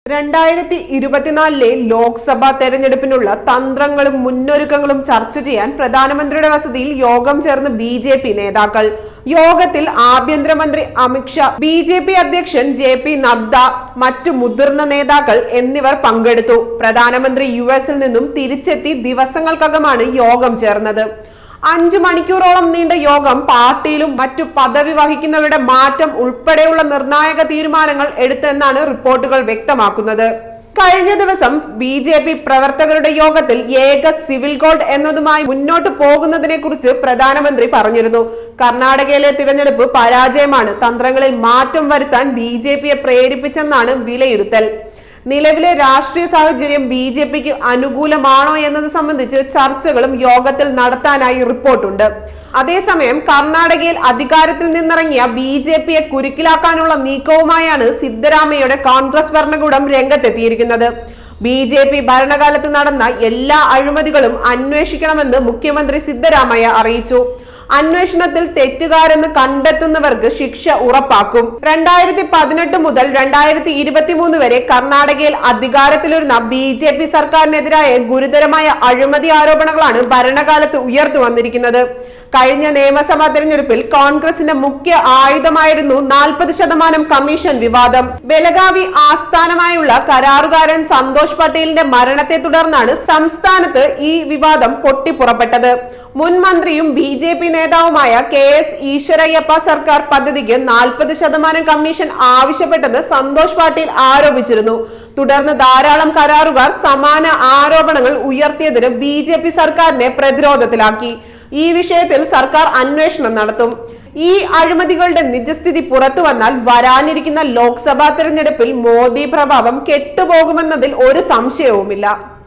രണ്ടായിരത്തി ഇരുപത്തിനാലിലെ ലോക്സഭാ തെരഞ്ഞെടുപ്പിനുള്ള തന്ത്രങ്ങളും മുന്നൊരുക്കങ്ങളും ചർച്ച ചെയ്യാൻ പ്രധാനമന്ത്രിയുടെ വസതിയിൽ യോഗം ചേർന്ന് ബി ജെ പി നേതാക്കൾ യോഗത്തിൽ ആഭ്യന്തരമന്ത്രി അമിത്ഷാ ബി ജെ പി അധ്യക്ഷൻ ജെ പി നദ്ദ മറ്റു മുതിർന്ന നേതാക്കൾ എന്നിവർ പങ്കെടുത്തു പ്രധാനമന്ത്രി യു എസിൽ നിന്നും തിരിച്ചെത്തി ദിവസങ്ങൾക്കകമാണ് യോഗം ചേർന്നത് അഞ്ചു മണിക്കൂറോളം നീണ്ട യോഗം പാർട്ടിയിലും മറ്റു പദവി വഹിക്കുന്നവരുടെ മാറ്റം ഉൾപ്പെടെയുള്ള നിർണായക തീരുമാനങ്ങൾ എടുത്തെന്നാണ് റിപ്പോർട്ടുകൾ വ്യക്തമാക്കുന്നത് കഴിഞ്ഞ ദിവസം ബി ജെ പി പ്രവർത്തകരുടെ യോഗത്തിൽ ഏക സിവിൽ കോഡ് എന്നതുമായി മുന്നോട്ട് പോകുന്നതിനെ കുറിച്ച് പ്രധാനമന്ത്രി പറഞ്ഞിരുന്നു കർണാടകയിലെ തിരഞ്ഞെടുപ്പ് പരാജയമാണ് തന്ത്രങ്ങളിൽ മാറ്റം വരുത്താൻ ബി ജെ പിയെ പ്രേരിപ്പിച്ചെന്നാണ് വിലയിരുത്തൽ നിലവിലെ രാഷ്ട്രീയ സാഹചര്യം ബി ജെ പിക്ക് അനുകൂലമാണോ എന്നത് സംബന്ധിച്ച് ചർച്ചകളും യോഗത്തിൽ നടത്താനായി റിപ്പോർട്ടുണ്ട് അതേസമയം കർണാടകയിൽ അധികാരത്തിൽ നിന്നിറങ്ങിയ ബി ജെ പിയെ കുരുക്കിലാക്കാനുള്ള നീക്കവുമായാണ് സിദ്ധരാമയ്യയുടെ കോൺഗ്രസ് ഭരണകൂടം രംഗത്തെത്തിയിരിക്കുന്നത് ബി ജെ പി ഭരണകാലത്ത് നടന്ന എല്ലാ അഴിമതികളും അന്വേഷിക്കണമെന്ന് മുഖ്യമന്ത്രി സിദ്ധരാമയ്യ അറിയിച്ചു അന്വേഷണത്തിൽ തെറ്റുകാരെന്ന് കണ്ടെത്തുന്നവർക്ക് ശിക്ഷ ഉറപ്പാക്കും രണ്ടായിരത്തി പതിനെട്ട് മുതൽ രണ്ടായിരത്തി ഇരുപത്തി മൂന്ന് വരെ കർണാടകയിൽ അധികാരത്തിലിരുന്ന ബി ജെ പി സർക്കാരിനെതിരായ ഗുരുതരമായ അഴിമതി ആരോപണങ്ങളാണ് ഭരണകാലത്ത് ഉയർന്നു വന്നിരിക്കുന്നത് കഴിഞ്ഞ നിയമസഭാ തെരഞ്ഞെടുപ്പിൽ കോൺഗ്രസിന്റെ മുഖ്യ ആയുധമായിരുന്നു നാൽപ്പത് ശതമാനം കമ്മീഷൻ വിവാദം ബലഗാവി ആസ്ഥാനമായുള്ള കരാറുകാരൻ സന്തോഷ് പട്ടേലിന്റെ മരണത്തെ തുടർന്നാണ് സംസ്ഥാനത്ത് ഈ വിവാദം പൊട്ടിപ്പുറപ്പെട്ടത് മുൻ മന്ത്രിയും ബി ജെ പി നേതാവുമായ കെ എസ് ഈശ്വരയ്യപ്പ സർക്കാർ പദ്ധതിക്ക് നാൽപ്പത് ശതമാനം കമ്മീഷൻ ആവശ്യപ്പെട്ടെന്ന് സന്തോഷ് പാട്ടീൽ ആരോപിച്ചിരുന്നു തുടർന്ന് ധാരാളം കരാറുകാർ സമാന ആരോപണങ്ങൾ ഉയർത്തിയതിന് ബി ജെ പി സർക്കാരിനെ പ്രതിരോധത്തിലാക്കി ഈ വിഷയത്തിൽ സർക്കാർ അന്വേഷണം നടത്തും ഈ അഴിമതികളുടെ നിജസ്ഥിതി പുറത്തു വന്നാൽ വരാനിരിക്കുന്ന ലോക്സഭാ തെരഞ്ഞെടുപ്പിൽ മോദി പ്രഭാവം കെട്ടുപോകുമെന്നതിൽ ഒരു സംശയവുമില്ല